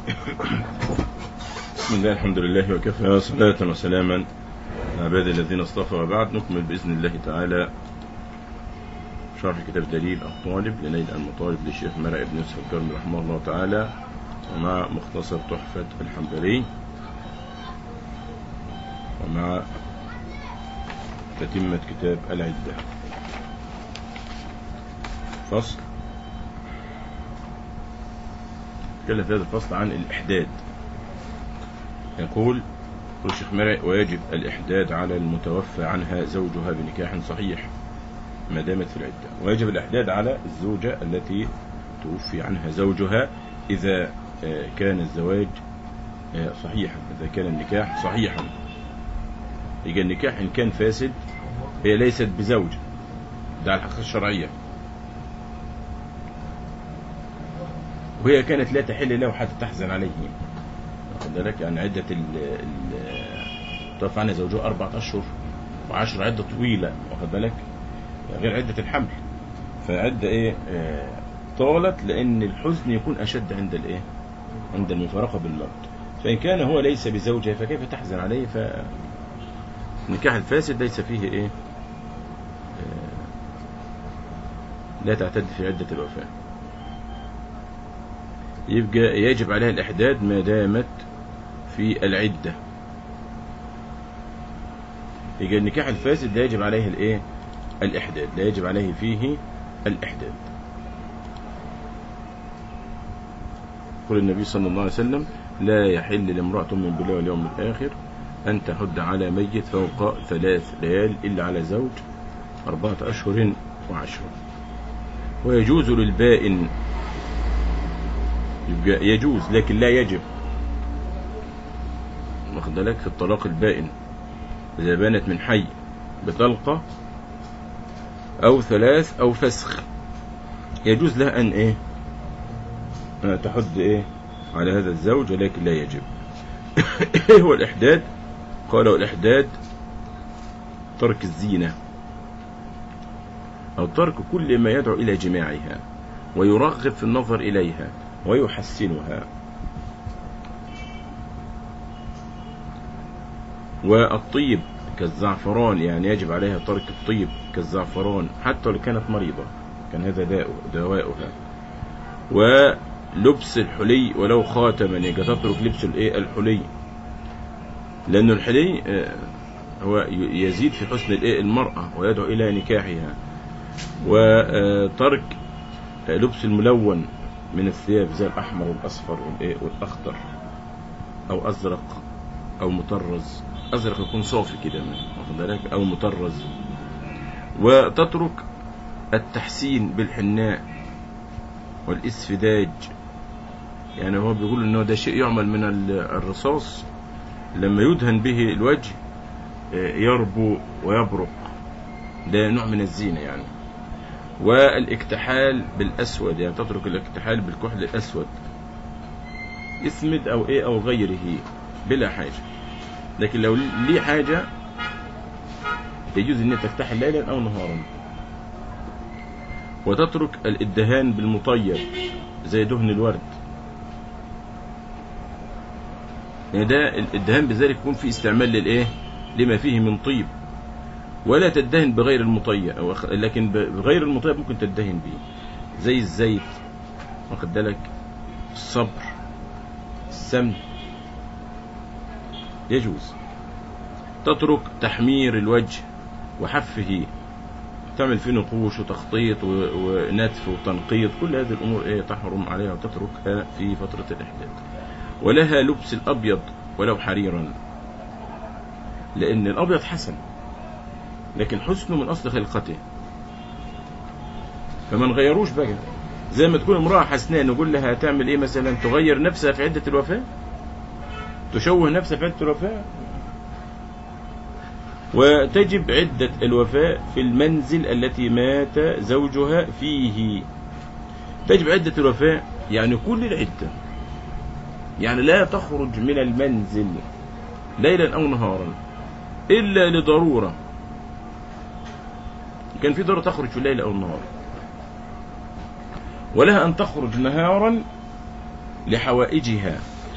بسم الله الحمد لله وكفى صلاة وسلاما على عباد الذين اصطفى وبعد نكمل بإذن الله تعالى شرح كتاب دليل الطالب لنيل المطالب للشيخ مرع بن يوسف الكرمي رحمه الله تعالى ومع مختصر تحفة الحنبلي ومع تتمة كتاب العدة فصل تكلم في هذا الفصل عن الإحداد يقول يقول الشيخ مرعي ويجب الإحداد على المتوفى عنها زوجها بنكاح صحيح ما دامت في العدة ويجب الإحداد على الزوجة التي توفي عنها زوجها إذا كان الزواج صحيحا إذا كان النكاح صحيحا يجي النكاح إن كان فاسد هي ليست بزوج ده على الحقيقة الشرعية وهي كانت لا تحل له حتى تحزن عليه واخد بالك يعني عدة ال توفى عنها زوجها أربعة أشهر وعشر عدة طويلة واخد بالك غير عدة الحمل فعدة إيه آه طالت لأن الحزن يكون أشد عند الإيه عند المفارقة بالموت فإن كان هو ليس بزوجها فكيف تحزن عليه فالنكاح الفاسد ليس فيه إيه آه لا تعتد في عدة الوفاة يبقى يجب عليها الإحداد ما دامت في العدة يبقى النكاح الفاسد لا يجب عليه الايه الإحداد لا يجب عليه فيه الإحداد يقول النبي صلى الله عليه وسلم لا يحل لامرأة من بالله واليوم الآخر أن تحد على ميت فوق ثلاث ليال إلا على زوج أربعة أشهر وعشر ويجوز للبائن يبقى يجوز لكن لا يجب واخد بالك في الطلاق البائن إذا بانت من حي بطلقة أو ثلاث أو فسخ يجوز لها أن إيه تحد إيه على هذا الزوج ولكن لا يجب إيه هو الإحداد قالوا الإحداد ترك الزينة أو ترك كل ما يدعو إلى جماعها ويرغب في النظر إليها ويحسنها والطيب كالزعفران يعني يجب عليها ترك الطيب كالزعفران حتى لو كانت مريضة كان هذا داء دواؤها ولبس الحلي ولو خاتما يجب تترك لبس الايه الحلي لأن الحلي هو يزيد في حسن الايه المرأة ويدعو إلى نكاحها وترك لبس الملون من الثياب زي الأحمر والأصفر والأخضر أو أزرق أو مطرز أزرق يكون صافي كده واخد بالك أو مطرز وتترك التحسين بالحناء والإسفداج يعني هو بيقول إنه ده شيء يعمل من الرصاص لما يدهن به الوجه يربو ويبرق ده نوع من الزينة يعني والاكتحال بالأسود يعني تترك الاكتحال بالكحل الأسود اسمد أو إيه أو غيره بلا حاجة لكن لو ليه حاجة يجوز أن تكتحل ليلا أو نهارا وتترك الادهان بالمطيب زي دهن الورد يعني ده الادهان بذلك يكون في استعمال للايه لما فيه من طيب ولا تدهن بغير المطيب لكن بغير المطيب ممكن تدهن به زي الزيت واخد بالك الصبر السمن يجوز تترك تحمير الوجه وحفه تعمل فيه نقوش وتخطيط ونتف وتنقيط كل هذه الأمور ايه تحرم عليها وتتركها في فترة الإحداد ولها لبس الأبيض ولو حريرا لأن الأبيض حسن لكن حسنه من أصل خلقته فما نغيروش بقى زي ما تكون امرأة حسناء نقول لها تعمل ايه مثلا تغير نفسها في عدة الوفاة تشوه نفسها في عدة الوفاة وتجب عدة الوفاة في المنزل التي مات زوجها فيه تجب عدة الوفاة يعني كل العدة يعني لا تخرج من المنزل ليلا أو نهارا إلا لضرورة كان في ضرورة تخرج في الليل أو النهار ولها أن تخرج نهارا لحوائجها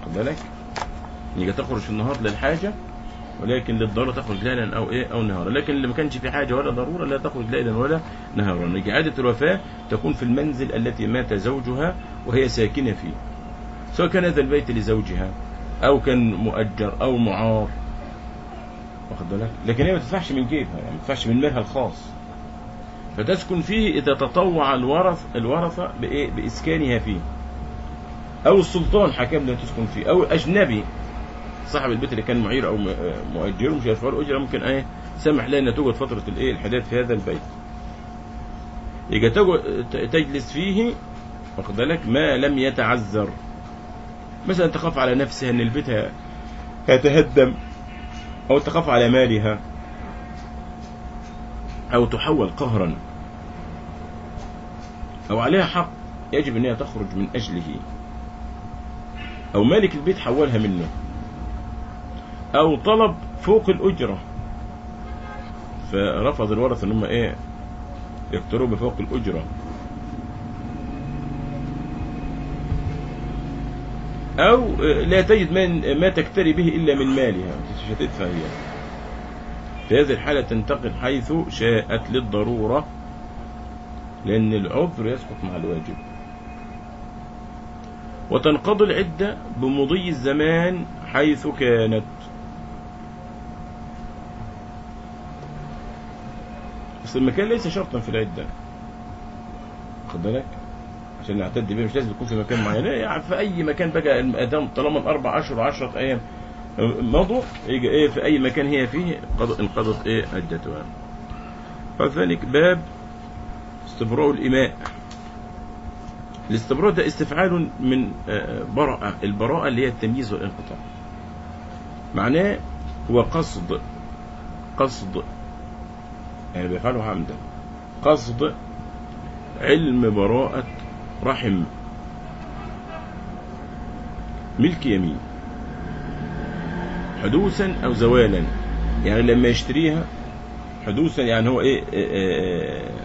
واخد بالك يجي تخرج في النهار للحاجة ولكن للضرورة تخرج ليلا أو إيه أو نهارا لكن اللي ما كانش في حاجة ولا ضرورة لا تخرج ليلا ولا نهارا يجي عادة الوفاة تكون في المنزل التي مات زوجها وهي ساكنة فيه سواء كان هذا البيت لزوجها أو كان مؤجر أو معار واخد بالك لكن هي ما تدفعش من جيبها يعني ما تدفعش من مالها الخاص فتسكن فيه إذا تطوع الورث الورثة بإيه بإسكانها فيه أو السلطان حكم لا تسكن فيه أو أجنبي صاحب البيت اللي كان معير أو م- مؤجر مش هيدفع له أجرة ممكن إيه سمح لها أن توجد فترة الإيه الحداد في هذا البيت يجي تجو- ت- تجلس فيه واخد بالك ما لم يتعذر مثلا تخاف على نفسها أن البيت ه- هيتهدم أو تخاف على مالها أو تحول قهرا أو عليها حق يجب أن هي تخرج من أجله أو مالك البيت حولها منه أو طلب فوق الأجرة فرفض الورثة أن هم إيه يقتروا بفوق الأجرة أو لا تجد من ما تكتري به إلا من مالها مش هتدفع هي في هذه الحالة تنتقل حيث شاءت للضرورة لأن العذر يسقط مع الواجب وتنقضي العدة بمضي الزمان حيث كانت بس المكان ليس شرطا في العدة خد بالك عشان نعتد بيه مش لازم يكون في مكان معين لا يعني في أي مكان بقى الأدام طالما الأربع أشهر وعشرة أيام مضوا يجي إيه في أي مكان هي فيه قض- انقضت إيه عدتها وذلك باب استبراء الإماء الاستبراء ده استفعال من آه، براءة البراءة اللي هي التمييز والانقطاع معناه هو قصد قصد يعني بيفعله عمدا قصد علم براءة رحم ملك يمين حدوثا أو زوالا يعني لما يشتريها حدوثا يعني هو إيه آه، آه،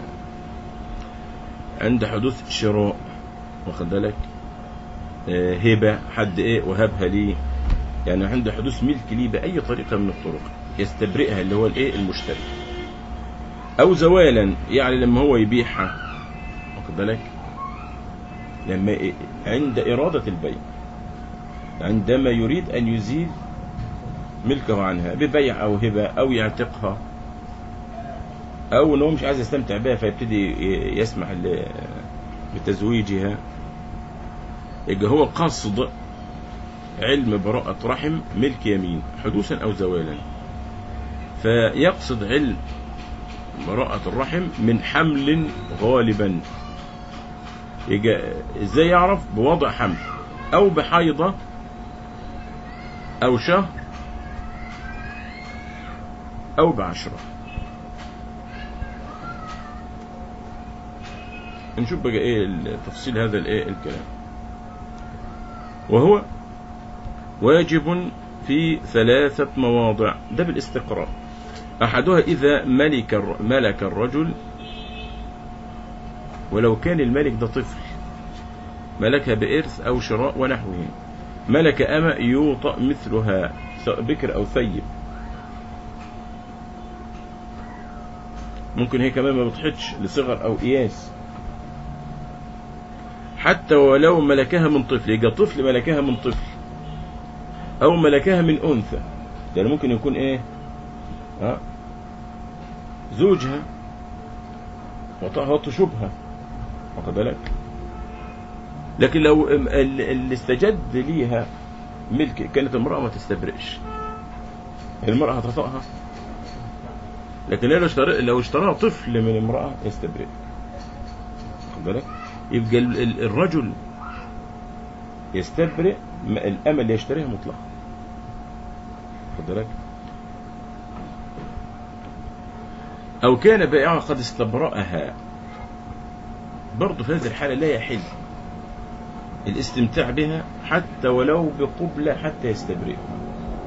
عند حدوث شراء واخد بالك آه، هبة حد ايه وهبها ليه يعني عند حدوث ملك ليه بأي طريقة من الطرق يستبرئها اللي هو الايه المشتري او زوالا يعني لما هو يبيعها واخد بالك لما إيه؟ عند إرادة البيع عندما يريد أن يزيل ملكه عنها ببيع أو هبة أو يعتقها أو أنه مش عايز يستمتع بها فيبتدي ي- يسمح ل- بتزويجها يبقى هو قصد علم براءة رحم ملك يمين حدوثا أو زوالا فيقصد علم براءة الرحم من حمل غالبا يجي ازاي يعرف بوضع حمل او بحيضة او شهر او بعشرة نشوف بقى ايه تفصيل هذا الايه الكلام وهو واجب في ثلاثة مواضع ده بالاستقراء أحدها إذا ملك الر- ملك الرجل ولو كان الملك ده طفل ملكها بإرث أو شراء ونحوه ملك أما يوطأ مثلها سواء بكر أو ثيب ممكن هي كمان ما بتحطش لصغر أو إياس حتى ولو ملكها من طفل يبقى طفل ملكها من طفل أو ملكها من أنثى يعني ممكن يكون إيه ها زوجها وطأها شبهة واخد بالك لكن لو ال- ال- اللي استجد ليها ملك كانت امرأة ما تستبرئش المرأة هتطأها لكن لو اشترى لو اشتراها طفل من امرأة يستبرئ واخد بالك يبقى ال- ال- الرجل يستبرئ م- الأمل اللي يشتريها مطلقا واخد بالك أو كان بائعها قد استبرأها برضه في هذه الحالة لا يحل الاستمتاع بها حتى ولو بقبلة حتى يستبرئها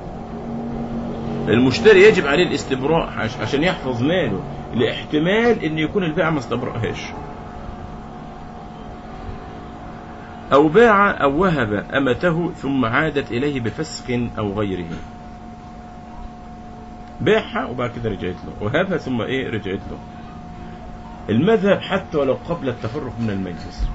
المشتري يجب عليه الاستبراء عش- عشان يحفظ ماله لاحتمال ان يكون البائع ما استبرأهاش أو باع أو وهب أمته ثم عادت إليه بفسق أو غيره باعها وبعد كده رجعت له وهبها ثم إيه رجعت له المذهب حتى ولو قبل التفرق من المجلس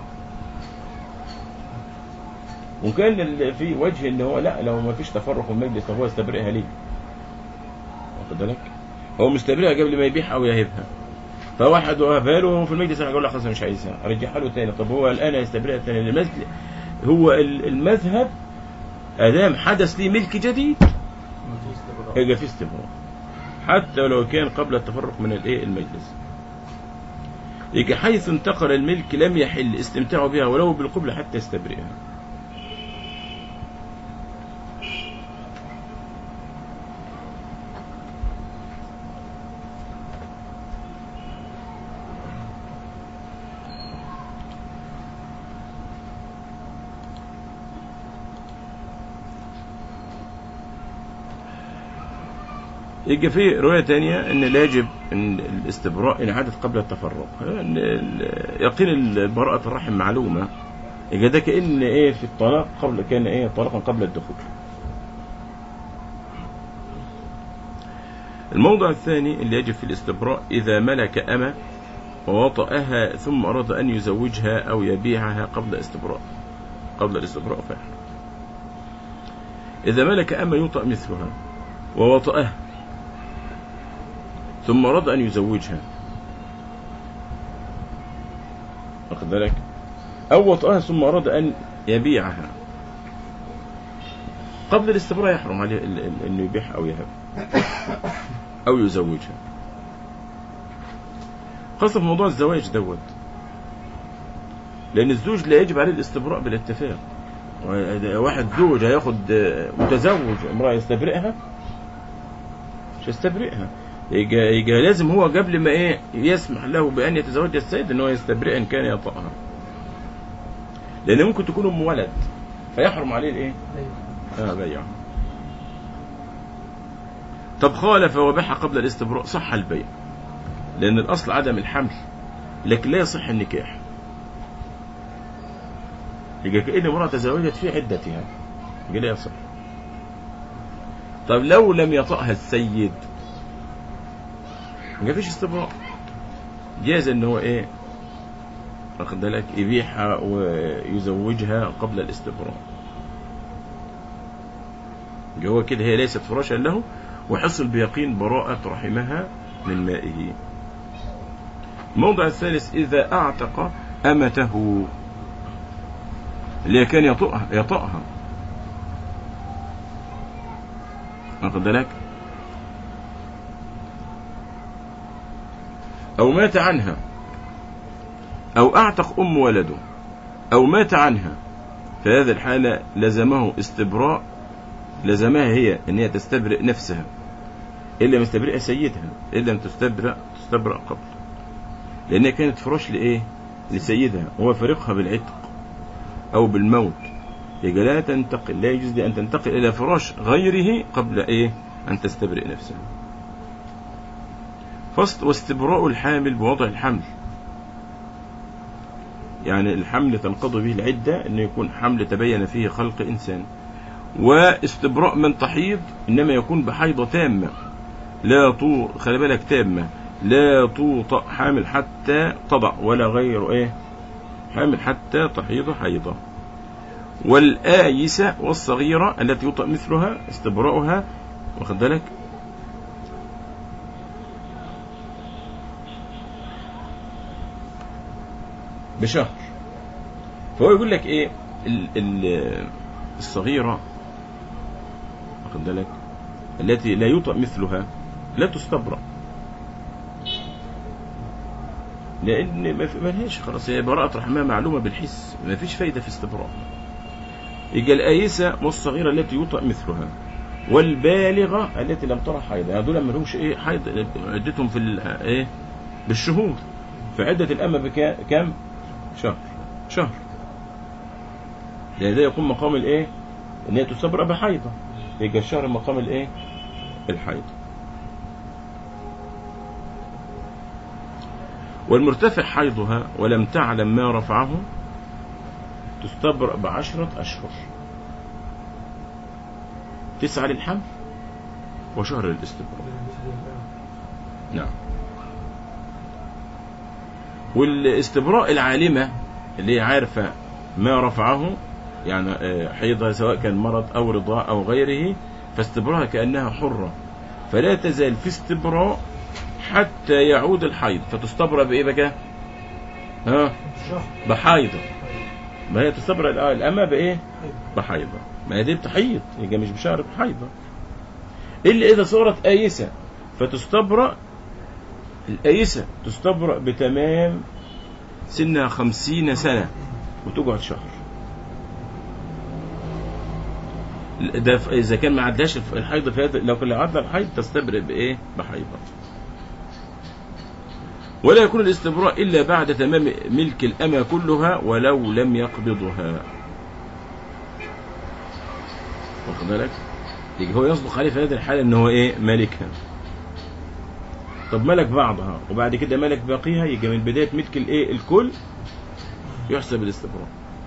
وكان ال- في وجه ان هو لا لو ما فيش تفرق من المجلس طب هو يستبرئها ليه؟ واخد بالك؟ هو مستبرئها قبل ما يبيعها او يهبها فواحد وهبها له وهو في المجلس هيقول له خلاص أنا مش عايزها ارجعها له تاني طب هو الان هيستبرئها تاني المذهب هو ال- المذهب ادام حدث ليه ملك جديد يبقى في استمرار حتى ولو كان قبل التفرق من الايه المجلس يجي حيث انتقل الملك لم يحل استمتاعه بها ولو بالقبل حتى يستبرئها يجي في رواية تانية ان لا يجب ان الاستبراء ان عادت قبل التفرق إن ال- يقين البراءة الرحم معلومة يجي ده كأن ايه في الطلاق قبل كان ايه طلاقا قبل الدخول الموضع الثاني اللي يجب في الاستبراء إذا ملك أمة ووطأها ثم أراد أن يزوجها أو يبيعها قبل استبراء قبل الاستبراء فيحرم إذا ملك أمة يوطأ مثلها ووطأها ثم أراد أن يزوجها واخد بالك أو وطأها ثم أراد أن يبيعها قبل الاستبراء يحرم عليه ال- ال- أنه يبيعها أو يهب أو يزوجها خاصة في موضوع الزواج دوت لأن الزوج لا يجب عليه الاستبراء بالاتفاق واحد زوج هياخد متزوج امرأة يستبرئها مش يستبرئها يجي, يجي لازم هو قبل ما ايه يسمح له بان يتزوج السيد ان هو يستبرئ ان كان يطأها لان ممكن تكون ام ولد فيحرم عليه الايه اه بيعها طب خالف وباع قبل الاستبراء صح البيع لان الاصل عدم الحمل لكن لا يصح النكاح يبقى كأن امرأة تزوجت في عدتها يبقى لا يصح طب لو لم يطأها السيد ما فيش استبراء جاز ان هو ايه واخد بالك يبيعها ويزوجها قبل الاستبراء يبقى هو كده هي ليست فراشا له وحصل بيقين براءة رحمها من مائه الموضع الثالث إذا أعتق أمته اللي هي كان يطأها يطأها واخد بالك أو مات عنها أو أعتق أم ولده أو مات عنها في هذه الحالة لزمه استبراء لزمها هي أن هي تستبرئ نفسها إن لم يستبرئها سيدها إن لم تستبرأ تستبرأ قبل لأنها كانت فراش لإيه؟ لسيدها وهو فرقها بالعتق أو بالموت يبقى لا تنتقل لا يجوز لأن تنتقل إلى فراش غيره قبل إيه؟ أن تستبرئ نفسها فصل واستبراء الحامل بوضع الحمل يعني الحمل تنقضي به العدة أنه يكون حمل تبين فيه خلق إنسان واستبراء من تحيض إنما يكون بحيضة تامة لا طو خلي بالك تامة لا توطأ حامل حتى تضع ولا غير إيه حامل حتى تحيض حيضة والآيسة والصغيرة التي يوطأ مثلها استبراؤها واخد بالك بشهر فهو يقول لك ايه ال ال الصغيرة واخد بالك التي لا يوطأ مثلها لا تستبرأ لأن ما في- ما لهاش خلاص هي براءة رحمها معلومة بالحس ما فيش فايدة في استبراء يجي الآيسة والصغيرة التي يوطأ مثلها والبالغة التي لم ترى حيض يعني دول ما لهمش ايه حيض عدتهم في ال- ايه بالشهور فعدة الأمة بكام شهر شهر ده ده يكون مقام الايه ان هي تستبرأ بحيضة يبقى الشهر مقام الايه الحيض والمرتفع حيضها ولم تعلم ما رفعه تستبرأ بعشرة أشهر تسعة للحمل وشهر للاستبراء نعم والاستبراء العالمة اللي هي عارفة ما رفعه يعني آه، حيضها سواء كان مرض أو رضاع أو غيره فاستبراءها كأنها حرة فلا تزال في استبراء حتى يعود الحيض فتستبرأ بإيه بقى؟ ها؟ شهر بحيضة ما هي تستبرأ الآ- الأمة بإيه؟ أيوة. بحيضة ما هي دي بتحيض يبقى مش بشهر بحيضة إلا إذا صارت آيسة فتستبرأ الآيسة تستبرأ بتمام سنها خمسين سنة وتقعد شهر ده ف- إذا كان ما عداش الف- الحيض في هذا لو كان عدى الحيض تستبرئ بإيه؟ بحيضة ولا يكون الاستبراء إلا بعد تمام ملك الأمة كلها ولو لم يقبضها واخد بالك يبقى هو يصدق عليه في هذه الحالة ان هو ايه مالكها طب ملك بعضها وبعد كده ملك باقيها يبقى من بداية ملك الايه الكل يحسب الاستبراء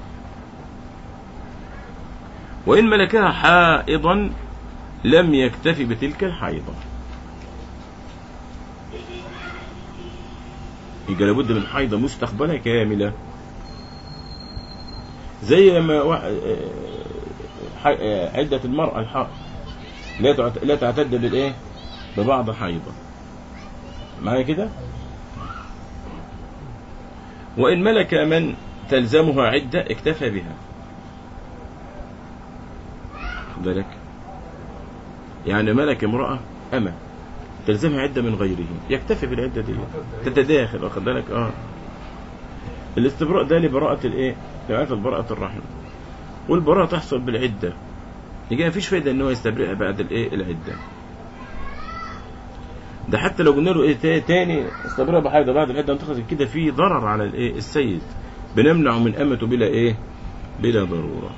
وإن ملكها حائضا لم يكتفي بتلك الحيضة يبقى لابد من حيضة مستقبلة كاملة زي ما وا- آه، ح- آه، عدة المرأة الحائض لا تعت- لا تعتد بالايه ببعض حيضة معايا كده وإن ملك من تلزمها عدة اكتفى بها خد بالك يعني ملك امرأة أما تلزمها عدة من غيره يكتفي بالعدة دي تتداخل واخد بالك اه الاستبراء ده لبراءة الايه؟ لمعرفة براءة الرحم والبراءة تحصل بالعدة يبقى مفيش فايدة ان هو يستبرئها بعد الايه العدة ده حتى لو قلنا له ايه تا- تاني استبرئها بحاجة بعد العدة انتخذ كده في ضرر على الايه السيد بنمنع من امته بلا ايه بلا ضرورة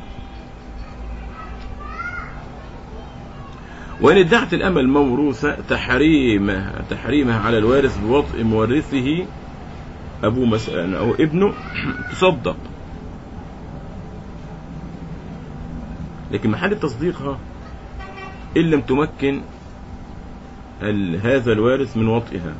وإن ادعت الأمة الموروثة تحريمها تحريمها على الوارث بوطء مورثه أبوه مثلا أو ابنه تصدق لكن محل تصديقها إن لم تمكن ال- هذا الوارث من وطئها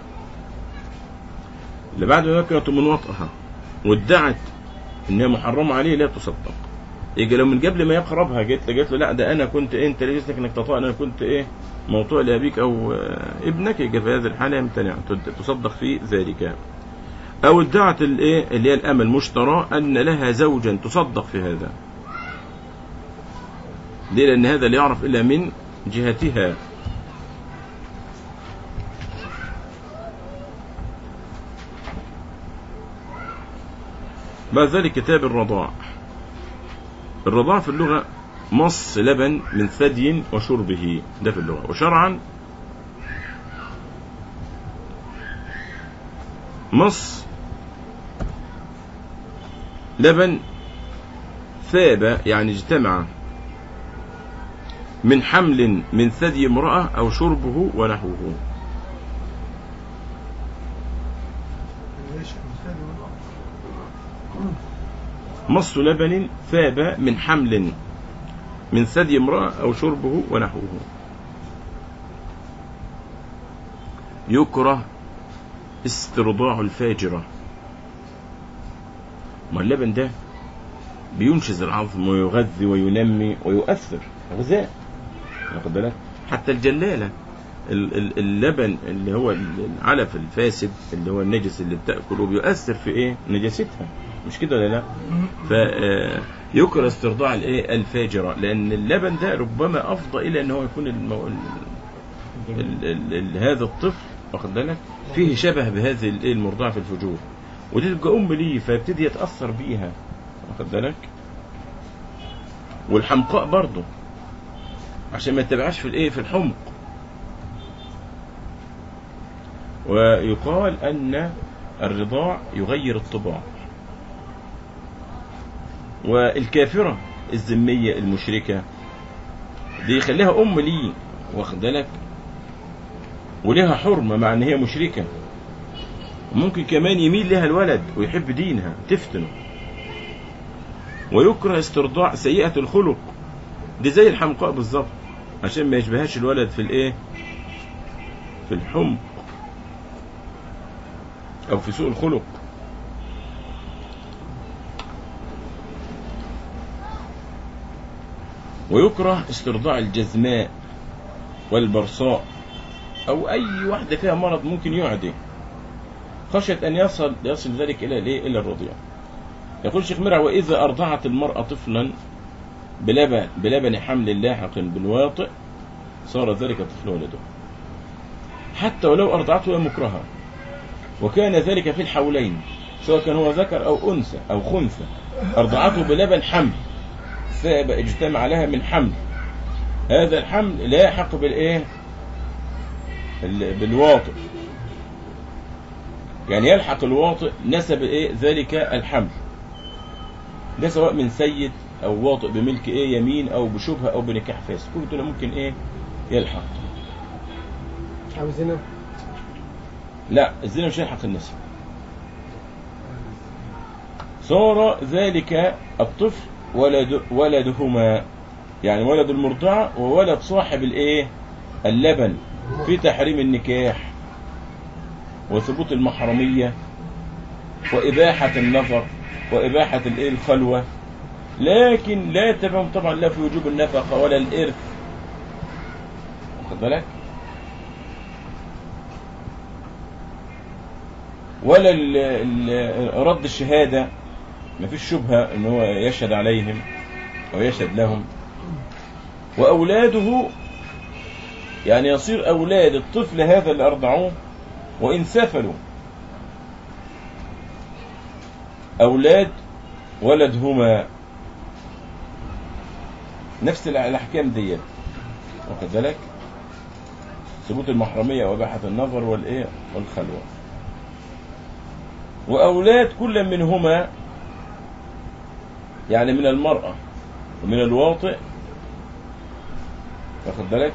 اللي بعد ما مكنته من وطئها وادعت انها محرمه عليه لا تصدق يجي لو من قبل ما يقربها جت قالت له لا ده انا كنت إيه انت ليس لك انك تطأ انا كنت ايه موضوع لابيك او آه، ابنك يجي في هذه الحاله يمتنع تد- تصدق في ذلك او ادعت الايه اللي هي الامل المشترى ان لها زوجا تصدق في هذا ليه لان هذا لا يعرف الا من جهتها بعد ذلك كتاب الرضاع الرضاع في اللغة مص لبن من ثدي وشربه ده في اللغة وشرعا مص لبن ثاب يعني اجتمع من حمل من ثدي امرأة أو شربه ونحوه ليش مثال والله مص لبن ثاب من حمل من ثدي امرأة أو شربه ونحوه يكره استرضاع الفاجرة ما اللبن ده بينشز العظم ويغذي وينمي ويؤثر غذاء واخد بالك حتى الجلالة ال- ال- اللبن اللي هو ال- العلف الفاسد اللي هو النجس اللي بتاكله بيؤثر في ايه نجاستها مش كده ولا لا فيكره استرضاع الايه الفاجره لان اللبن ده ربما افضى الى ان هو يكون المو... ال... ال... ال... ال... هذا الطفل واخد بالك فيه شبه بهذه الايه المرضعه في الفجور ودي تبقى ام ليه فيبتدي يتاثر بيها واخد بالك والحمقاء برضه عشان ما يتبعش في الايه في الحمق ويقال ان الرضاع يغير الطباع والكافرة الذمية المشركة دي يخليها أم ليه واخد بالك ولها حرمة مع إن هي مشركة ممكن كمان يميل لها الولد ويحب دينها تفتنه ويكره استرضاع سيئة الخلق دي زي الحمقاء بالظبط عشان ما يشبهاش الولد في الايه في الحمق او في سوء الخلق ويكره استرضاع الجزماء والبرصاء او اي واحده فيها مرض ممكن يعدي خشيه ان يصل يصل ذلك الى الايه الى الرضيع يقول الشيخ مرع واذا ارضعت المراه طفلا بلبن بلبن حمل لاحق بالواطئ صار ذلك الطفل ولده حتى ولو ارضعته وهي مكرهه وكان ذلك في الحولين سواء كان هو ذكر او انثى او خنثى ارضعته بلبن حمل ثاب اجتمع لها من حمل هذا الحمل لاحق بالايه ال- بالواطئ يعني يلحق الواطئ نسب ايه ذلك الحمل ده سواء من سيد او واطئ بملك ايه يمين او بشبهه او بنكاح فاسد كل دول ممكن ايه يلحق أو زنا لا الزنا مش يلحق النسب صار ذلك الطفل ولد ولدهما يعني ولد المرضعة وولد صاحب الايه اللبن في تحريم النكاح وثبوت المحرمية وإباحة النظر وإباحة الايه الخلوة لكن لا تفهم طبعا لا في وجوب النفقة ولا الإرث واخد بالك ولا ال- ال- رد الشهادة مفيش شبهة ان هو يشهد عليهم او يشهد لهم واولاده يعني يصير اولاد الطفل هذا اللي ارضعوه وان سفلوا اولاد ولدهما نفس الع- الاحكام ديت واخد بالك ثبوت المحرمية وإباحة النظر والإيه والخلوة وأولاد كل منهما يعني من المرأة ومن الواطئ واخد بالك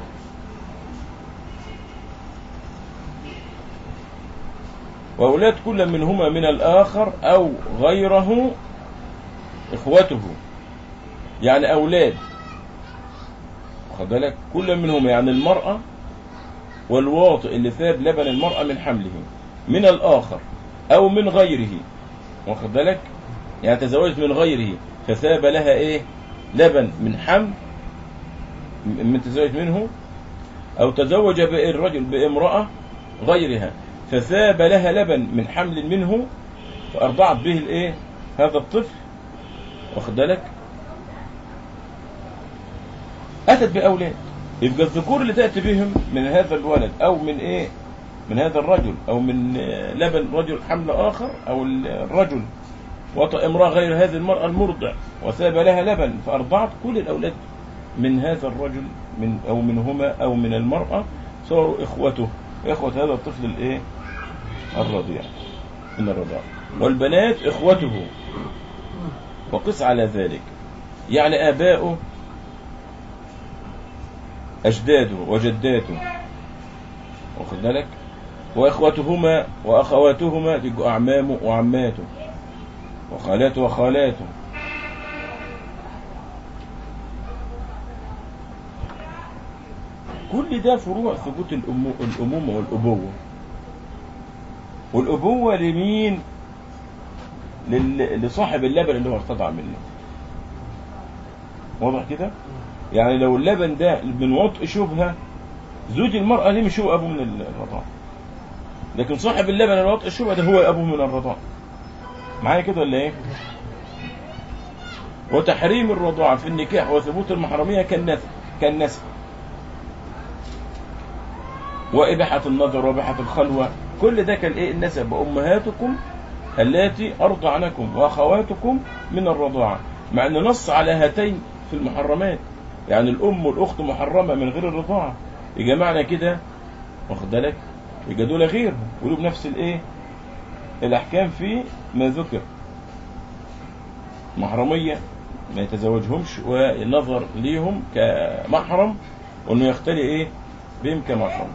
وأولاد كل منهما من الآخر أو غيره إخوته يعني أولاد واخد بالك كل منهما يعني المرأة والواطئ اللي ثاب لبن المرأة من حمله من الآخر أو من غيره واخد بالك يعني تزوجت من غيره فثاب لها إيه لبن من حمل من تزوج منه أو تزوج الرجل بامرأة غيرها فثاب لها لبن من حمل منه فأرضعت به الإيه هذا الطفل واخد بالك أتت بأولاد يبقى الذكور اللي تأتي بهم من هذا الولد أو من إيه من هذا الرجل أو من آه، لبن رجل حمل آخر أو الرجل وطأ امرأة غير هذه المرأة المرضع وثاب لها لبن فأرضعت كل الأولاد من هذا الرجل من أو منهما أو من المرأة صاروا إخوته إخوة هذا الطفل الإيه الرضيع من الرضاع والبنات إخوته وقس على ذلك يعني آباؤه أجداده وجداته واخد بالك وإخوتهما وأخواتهما تبقوا أعمامه وعماته وخالاته وخالاته كل ده فروع ثبوت الأمو- الأمومة والأبوة والأبوة لمين لل- لصاحب اللبن اللي هو ارتضع منه واضح كده يعني لو اللبن ده من وطء شبهة زوج المرأة دي مش هو أبوه من الرضاعة لكن صاحب اللبن الوطء الشبهة ده هو أبوه من الرضاعة معايا كده ولا إيه وتحريم الرضاعة في النكاح وثبوت المحرمية كالنسب كالنسب وإباحة النظر وإباحة الخلوة كل ده كان إيه النسب وأمهاتكم اللاتي أرضعنكم وأخواتكم من الرضاعة مع أنه نص على هاتين في المحرمات يعني الأم والأخت محرمة من غير الرضاعة يبقى معنى كده واخد بالك يبقى دول غيرهم ولهم نفس الإيه الأحكام في ما ذكر محرمية ما يتزوجهمش والنظر ليهم كمحرم وانه يختلي ايه بهم كمحرم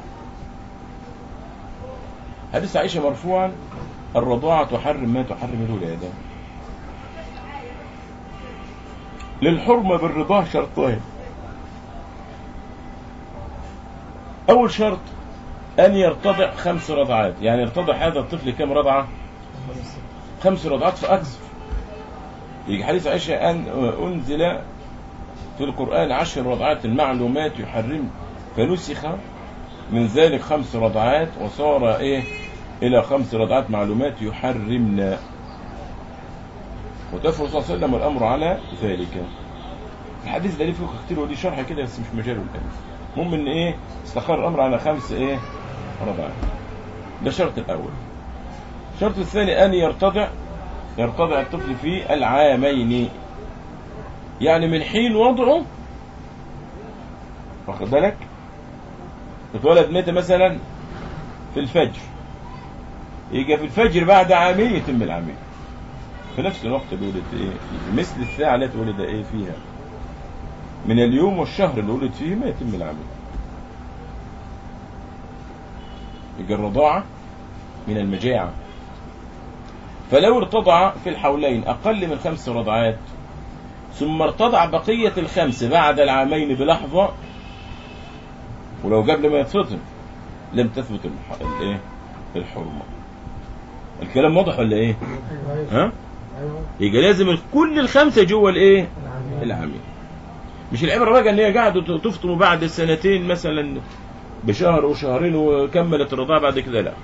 حديث عائشة مرفوعا الرضاعة تحرم ما تحرم الولادة للحرمة بالرضاع شرطين أول شرط أن يرتضع خمس رضعات يعني يرتضع هذا الطفل كم رضعة خمس رضعات فأكثر يجي حديث عائشة أن أنزل في القرآن عشر رضعات المعلومات يحرم فنسخ من ذلك خمس رضعات وصار إيه إلى خمس رضعات معلومات يحرمنا وتفر صلى الله عليه وسلم الأمر على ذلك الحديث ده ليه فيه كتير وليه شرح كده بس مش مجاله الآن المهم إن إيه استقر الأمر على خمس إيه رضعات ده الشرط الأول الشرط الثاني أن يرتضع يرتضع الطفل في العامين يعني من حين وضعه واخد بالك اتولد متى مثلا في الفجر يجي في الفجر بعد عامين يتم العامين في نفس الوقت اللي ولد ايه فيه مثل الساعة التي ولد ايه فيها من اليوم والشهر اللي ولد فيه ما يتم العامين يجي الرضاعة من المجاعة فلو ارتضع في الحولين أقل من خمس رضعات ثم ارتضع بقية الخمس بعد العامين بلحظة ولو قبل ما يتفطم لم تثبت الح- الايه الحرمة الكلام واضح ولا ايه ايوه ها ايوه يبقى لازم كل الخمسة جوه الايه العميل. العامين مش العبرة بقى ان هي قعدوا تفطموا بعد سنتين مثلا بشهر وشهرين وكملت الرضاعة بعد كده لا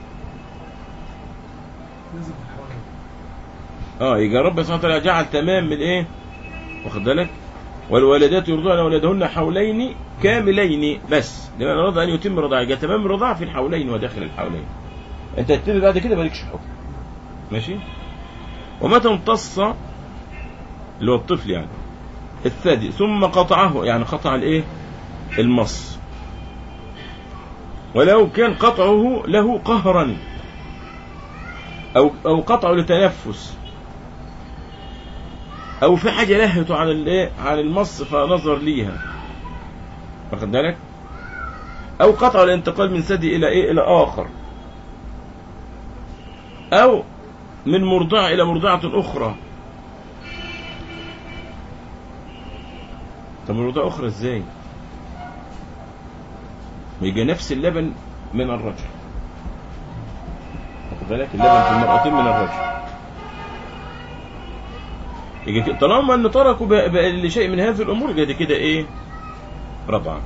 لازم تحاول اه يبقى رب سبحانه وتعالى جعل تمام من ايه واخد بالك والوالدات يرضعن اولادهن حولين كاملين بس لمن اراد ان يتم الرضاعه يبقى تمام الرضاعه في الحولين وداخل الحولين انت تبتدي بعد كده مالكش حكم ماشي ومتى امتص اللي هو الطفل يعني الثدي ثم قطعه يعني قطع الايه المص ولو كان قطعه له قهرا او او قطعه لتنفس او في حاجه لهته عن الايه عن المص فنظر ليها واخد بالك او قطع الانتقال من ثدي الى ايه الى اخر او من مرضعه الى مرضعه اخرى طب مرضعه اخرى ازاي ما يجي نفس اللبن من الرجل واخد بالك اللبن في المرأتين من الرجل يجي كده- طالما ان تركوا بقى بقى لشيء من هذه الامور يبقى دي كده ايه رضعه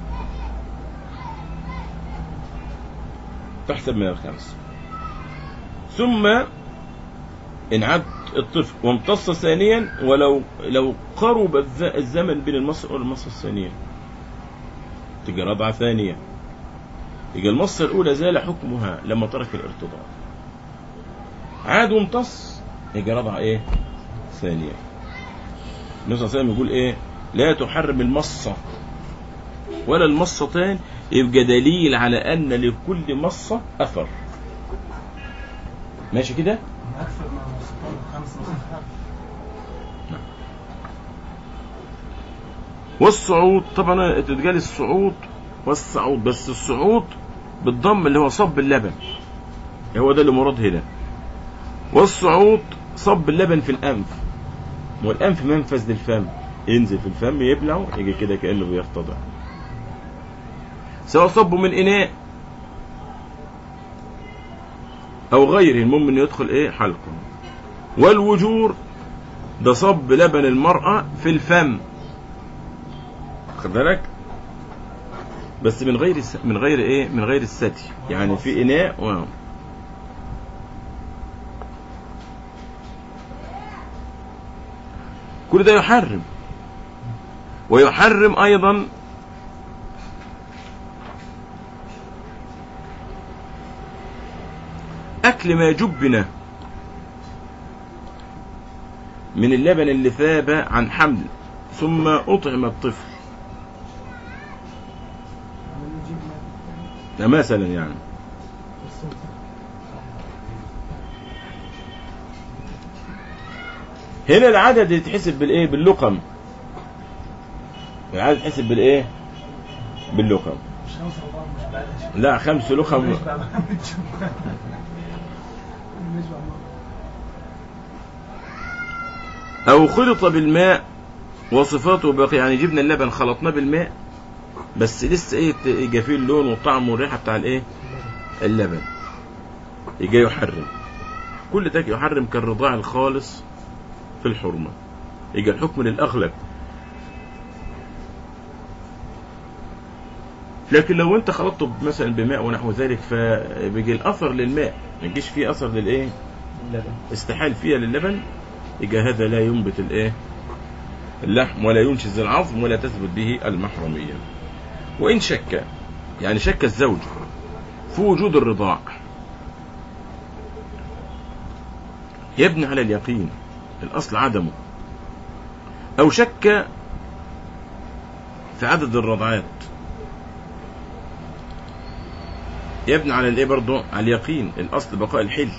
تحسب من الخمس ثم ان عاد الطفل وامتص ثانيا ولو لو قرب الز- الزمن بين المص والمص الثانيه تبقى رضعه ثانيه يبقى المصة الأولى زال حكمها لما ترك الارتضاع عاد وامتص يبقى رضع إيه؟ ثانية النبي صلى الله عليه وسلم يقول إيه؟ لا تحرم المصة ولا المصتان يبقى دليل على أن لكل مصة أثر ماشي كده؟ أنا أكثر من السلطان خمس مصحف والصعود طبعا تتقال الصعود والصعود بس الصعود بالضم اللي هو صب اللبن هو ده اللي مراد هنا والصعود صب اللبن في الانف والانف منفذ للفم ينزل في الفم يبلع يجي كده كانه بيرتضع سواء صبه من اناء او غيره المهم انه يدخل ايه حلقه والوجور ده صب لبن المرأة في الفم خد بالك بس من غير الس... من غير ايه من غير الستي يعني في اناء و... كل ده يحرم ويحرم ايضا اكل ما جبن من اللبن اللي ثاب عن حمل ثم اطعم الطفل ده مثلا يعني هنا العدد يتحسب بالايه باللقم العدد يتحسب بالايه باللقم مش خمس رمضان مش بعدها شيء لا خمس لقم مش بعدها مش بعدها او خلط بالماء وصفاته باقية يعني جبنا اللبن خلطناه بالماء بس لسه ايه ت- يجي فيه اللون والطعم والريحة بتاع الايه اللبن يجي يحرم كل ده يحرم كالرضاع الخالص في الحرمة يجي الحكم للأغلب لكن لو انت خلطته مثلا بماء ونحو ذلك فبيجي الاثر للماء ما يجيش فيه اثر للايه اللبن استحال فيها للبن يبقى هذا لا ينبت الايه اللحم ولا ينشز العظم ولا تثبت به المحرمية وإن شك يعني شك الزوج في وجود الرضاع يبني على اليقين الأصل عدمه أو شك في عدد الرضعات يبني على الايه برضه على اليقين الاصل بقاء الحل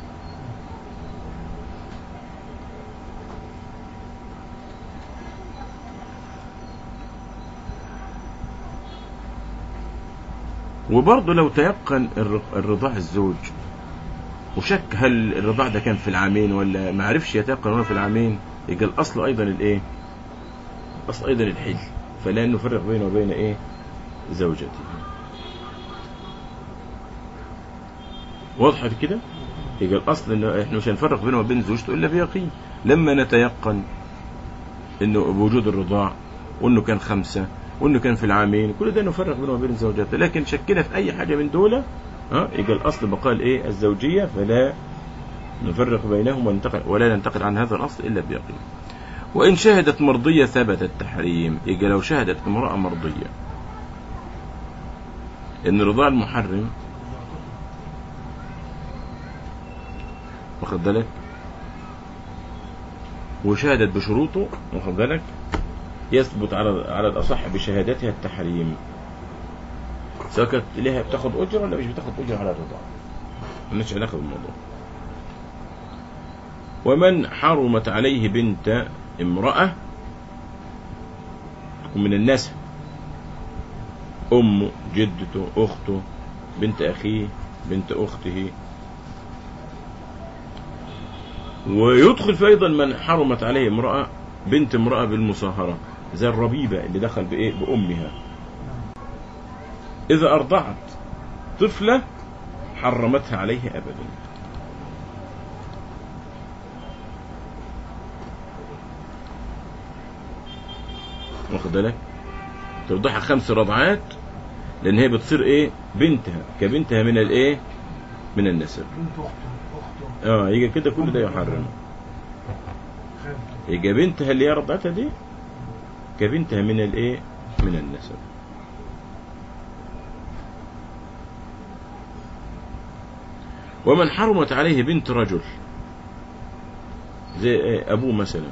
وبرضه لو تيقن الر- الرضاع الزوج وشك هل الرضاع ده كان في العامين ولا ما عرفش يتيقن هو في العامين يبقى الاصل ايضا الايه الاصل ايضا الحل فلا نفرق بينه وبين ايه زوجته وضحت كده يبقى الاصل انه احنا مش هنفرق بينه وبين زوجته الا بيقين لما نتيقن انه بوجود الرضاع وانه كان خمسه وانه كان في العامين كل ده نفرق بينه وبين زوجته لكن شكنا في اي حاجه من دول ها يبقى الاصل بقاء الايه الزوجيه فلا نفرق بينهم وننتقل ولا ننتقل عن هذا الاصل الا بيقين وان شهدت مرضيه ثبت التحريم يبقى لو شهدت امراه مرضيه ان رضاع المحرم واخد بالك وشهدت بشروطه واخد بالك يثبت على على الاصح بشهادتها التحريم سواء كانت ليها بتاخد اجره ولا مش بتاخد اجره على الرضاعه مالناش علاقه بالموضوع ومن حرمت عليه بنت امراه ومن الناس امه جدته اخته بنت اخيه بنت اخته ويدخل في ايضا من حرمت عليه امراه بنت امراه بالمصاهره زي الربيبه اللي دخل بايه بامها اذا ارضعت طفله حرمتها عليه ابدا واخد بالك ترضعها خمس رضعات لان هي بتصير ايه بنتها كبنتها من الايه من النسب بنت اخته اخته اه يجي كده كل ده يحرم خالته يجي بنتها اللي هي رضعتها دي كبنتها من الايه من النسب ومن حرمت عليه بنت رجل زي إيه؟ ابوه مثلا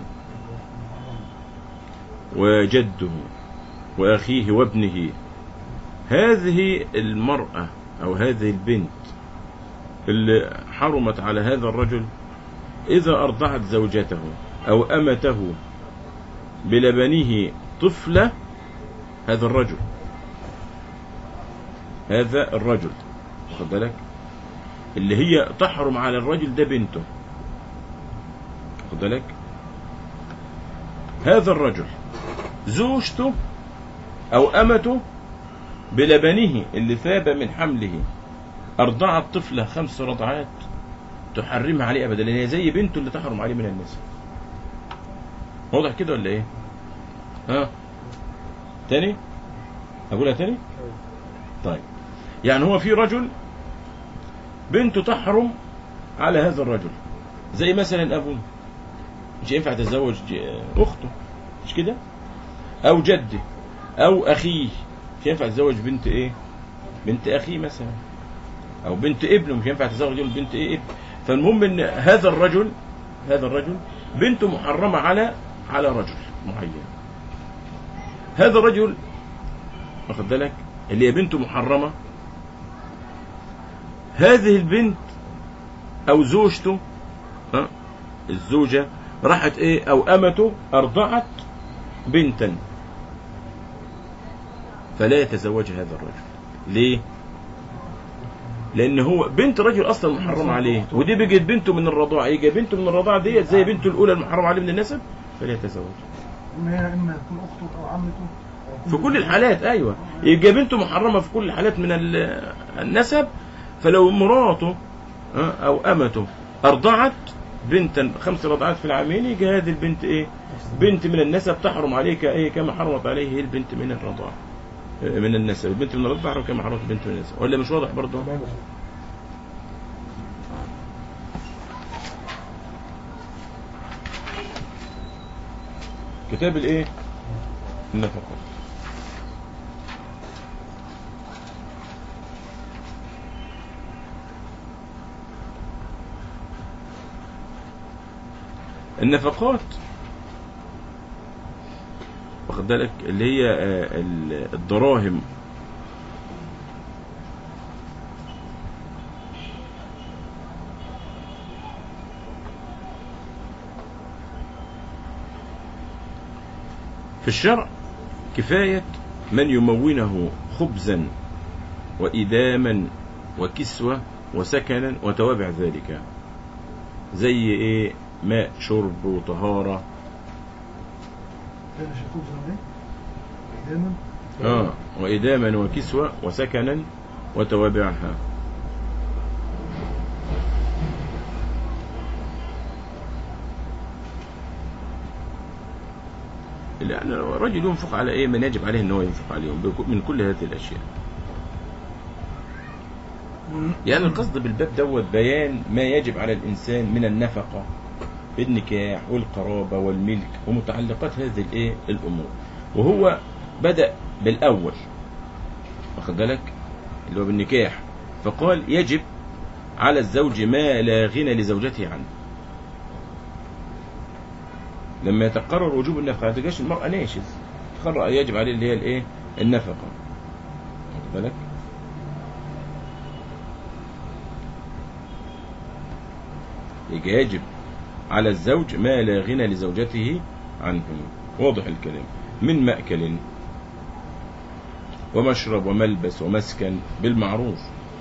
وجده واخيه وابنه هذه المرأة او هذه البنت اللي حرمت على هذا الرجل إذا أرضعت زوجته أو أمته بلبنه طفلة هذا الرجل هذا الرجل واخد بالك اللي هي تحرم على الرجل ده بنته واخد بالك هذا الرجل زوجته أو أمته بلبنه اللي ثاب من حمله أرضعت طفلة خمس رضعات تحرمها عليه ابدا لان هي زي بنته اللي تحرم عليه من النساء واضح كده ولا ايه ها تاني اقولها تاني طيب يعني هو في رجل بنته تحرم على هذا الرجل زي مثلا ابوه مش ينفع تتزوج ج- اخته مش كده او جده او اخيه مش ينفع تتزوج بنت ايه بنت اخيه مثلا او بنت ابنه مش ينفع تتزوج بنت ايه ابن فالمهم ان هذا الرجل هذا الرجل بنته محرمه على على رجل معين هذا الرجل واخد بالك اللي هي بنته محرمه هذه البنت او زوجته ها الزوجه راحت ايه او امته ارضعت بنتا فلا يتزوجها هذا الرجل ليه لان هو بنت رجل اصلا محرم عليه ودي بقت بنته من الرضاعه يجي بنته من الرضاعه ديت زي بنته الاولى المحرم عليه من النسب فلا يتزوج إما هي إما تكون أخته أو عمته أو في كل الحالات ايوه يبقى بنته محرمه في كل الحالات من ال- النسب فلو مراته ها، او امته ارضعت بنتا خمس رضعات في العامين يجي هذه البنت ايه بنت من النسب تحرم عليك ايه كما حرمت عليه البنت من الرضاعه آه، من النسب البنت من الرضاعه تحرم كما حرمت البنت من النسب ولا مش واضح برضه تمام كتاب الايه النفقات النفقات واخد بالك اللي هي آه، ال- الدراهم في الشرع كفاية من يمونه خبزا وإداما وكسوة وسكنا وتوابع ذلك زي ايه ماء شرب وطهارة هنا شكوك زمان دايما اه وإداما وكسوة وسكنا وتوابعها يعني الرجل ينفق على ايه من يجب عليه ان هو ينفق عليهم بك- من كل هذه الاشياء يعني القصد بالباب دوت بيان ما يجب على الانسان من النفقه في النكاح والقرابه والملك ومتعلقات هذه الايه الامور وهو بدا بالاول واخد بالك اللي هو بالنكاح فقال يجب على الزوج ما لا غنى لزوجته عنه لما يتقرر وجوب النفقه ما تجيش المراه ناشز تقرر يجب عليه اللي هي الايه النفقه واخد بالك يجي يجب على الزوج ما لا غنى لزوجته عنه واضح الكلام من مأكل ومشرب وملبس ومسكن بالمعروف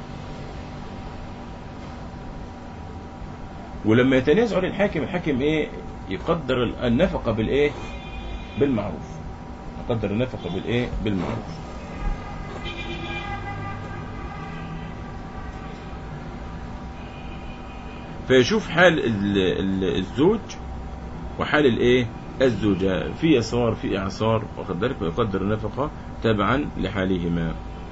ولما يتنازعوا للحاكم الحاكم ايه يقدر النفقة بالايه بالمعروف يقدر النفقة بالايه بالمعروف فيشوف حال ال- ال- الزوج وحال الايه الزوجة في يسار في اعصار واخد بالك ويقدر النفقة تبعا لحالهما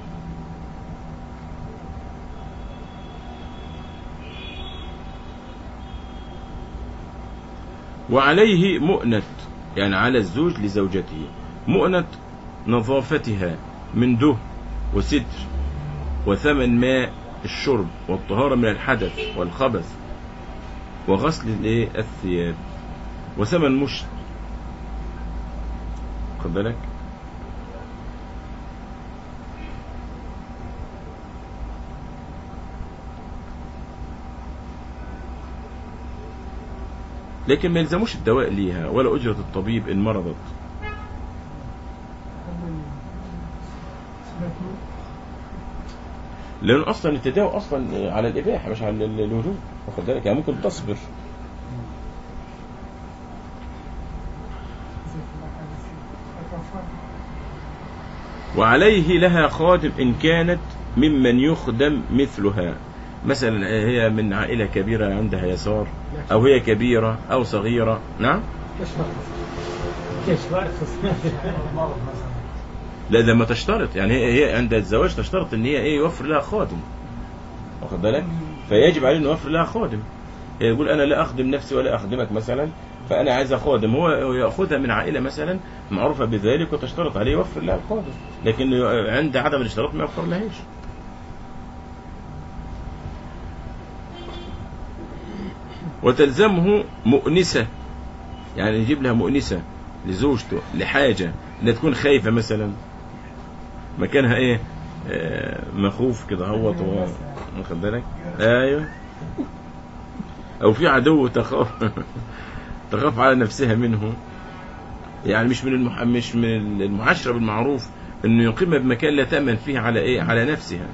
وعليه مؤنة يعني على الزوج لزوجته مؤنة نظافتها من دهن وستر وثمن ماء الشرب والطهارة من الحدث والخبث وغسل الايه الثياب وثمن مشت خد بالك لكن ما يلزموش الدواء ليها ولا أجرة الطبيب إن مرضت لأن أصلا التداوي أصلا على الإباحة مش على ال- الوجوب واخد بالك يعني ممكن تصبر وعليه لها خادم إن كانت ممن يخدم مثلها مثلا هي من عائلة كبيرة عندها يسار أو هي كبيرة أو صغيرة نعم كيش فرق كيش فرق المرض مثلا لا ده ما تشترط يعني هي هي عند الزواج تشترط ان هي ايه يوفر لها خادم واخد بالك فيجب عليه انه يوفر لها خادم هي يقول انا لا اخدم نفسي ولا اخدمك مثلا فانا عايز خادم هو هو ياخذها من عائله مثلا معروفه بذلك وتشترط عليه يوفر لها الخادم لكن عند عدم الاشتراط ما يوفر لهاش وتلزمه مؤنسه يعني يجيب لها مؤنسه لزوجته لحاجه لا تكون خايفه مثلا مكانها ايه آه مخوف كده هوت و- واخد بالك ايوه او في عدو تخاف تخاف على نفسها منه يعني مش من المح... مش من المعاشره بالمعروف انه يقيمها بمكان لا تامن فيه على ايه على نفسها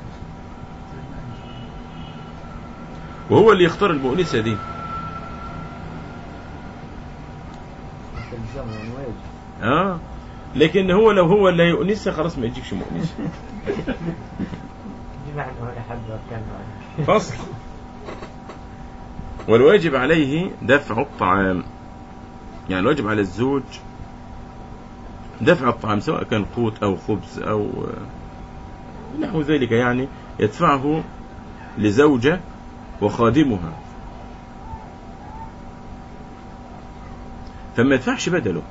وهو اللي يختار المؤنسه دي تلزمه يعني واجب اه لكن هو لو هو اللي يؤنسها خلاص ما يجيكش مؤنسه دي معنى ولا حد كان فصل والواجب عليه دفع الطعام يعني الواجب على الزوج دفع الطعام سواء كان قوت أو خبز أو آه، نحو ذلك يعني يدفعه لزوجة وخادمها فما يدفعش بدله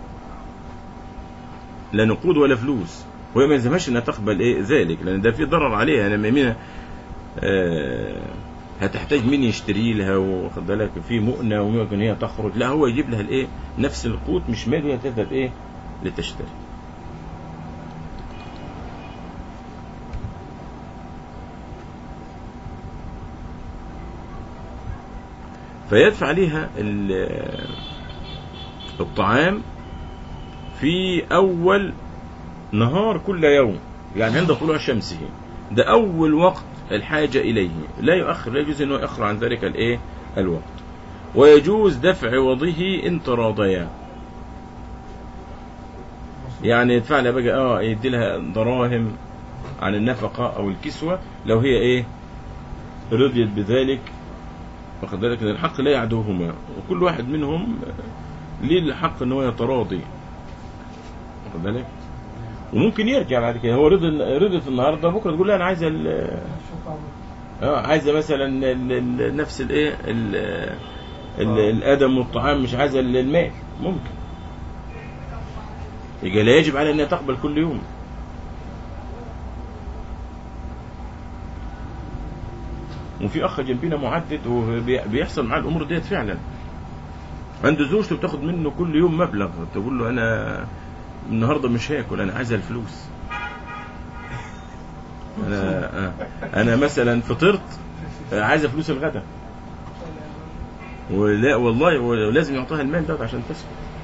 لا نقود ولا فلوس وهي ما يلزمهاش انها تقبل ايه ذلك لان ده في ضرر عليها انا مين آه هتحتاج مين يشتري لها واخد بالك في مؤنه وممكن هي تخرج لا هو يجيب لها الايه نفس القوت مش مال هي تذهب ايه لتشتري فيدفع عليها ال- الطعام في أول نهار كل يوم يعني عند طلوع شمسه ده أول وقت الحاجة إليه لا يؤخر لا يجوز أنه يؤخر عن ذلك الإيه الوقت ويجوز دفع عوضه إن تراضيا يعني يدفع لها بقى اه يدي لها دراهم عن النفقة أو الكسوة لو هي إيه رضيت بذلك واخد بالك ان الحق لا يعدوهما وكل واحد منهم ليه الحق ان هو يتراضي واخد بالك وممكن يرجع بعد كده هو رضي رضيت النهارده بكره تقول لا انا عايزه ال- اه عايزه مثلا ال- ال- نفس الايه ال- ال- الادم والطعام مش عايزه ال- المال ممكن يبقى لا يجب على انها تقبل كل يوم وفي اخ جنبنا معدد وبيحصل معاه الامور ديت فعلا عنده زوجته بتاخد منه كل يوم مبلغ تقول له انا النهارده مش هاكل انا عايزه الفلوس انا آه. انا مثلا فطرت آه، عايزه فلوس الغداء ولا والله ولازم يعطيها المال دوت عشان تسكت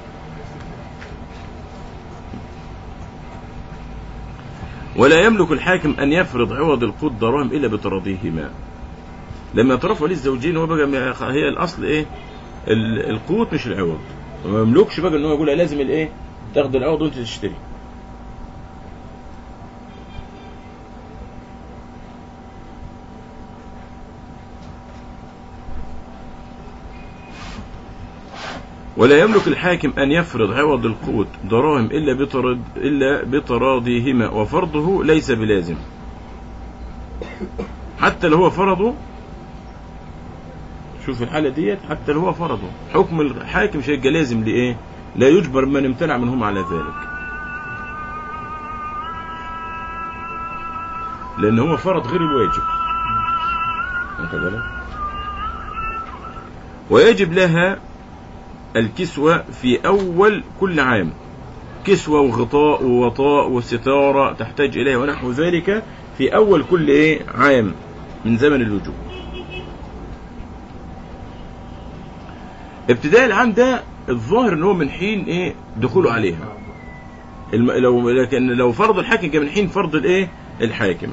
ولا يملك الحاكم ان يفرض عوض القوت دراهم الا بتراضيهما لما يترفعوا ليه الزوجين هو بقى ما- هي الاصل ايه ال- القوت مش العوض وما يملكش بقى ان هو يقول لازم الايه تاخد العوض وانت تشتري ولا يملك الحاكم أن يفرض عوض القوت دراهم إلا بترد إلا بتراضيهما وفرضه ليس بلازم حتى لو هو فرضه شوف الحالة ديت حتى لو هو فرضه حكم الحاكم مش هيبقى لازم لإيه لا يجبر من امتنع منهم على ذلك لأن هو فرض غير الواجب واخد بالك؟ ويجب لها الكسوة في أول كل عام كسوة وغطاء ووطاء وستارة تحتاج إليها ونحو ذلك في أول كل إيه عام من زمن اللجوء ابتداء العام ده الظاهر ان هو من حين ايه دخوله عليها الم... لو لكن لو فرض الحاكم كان من حين فرض الايه الحاكم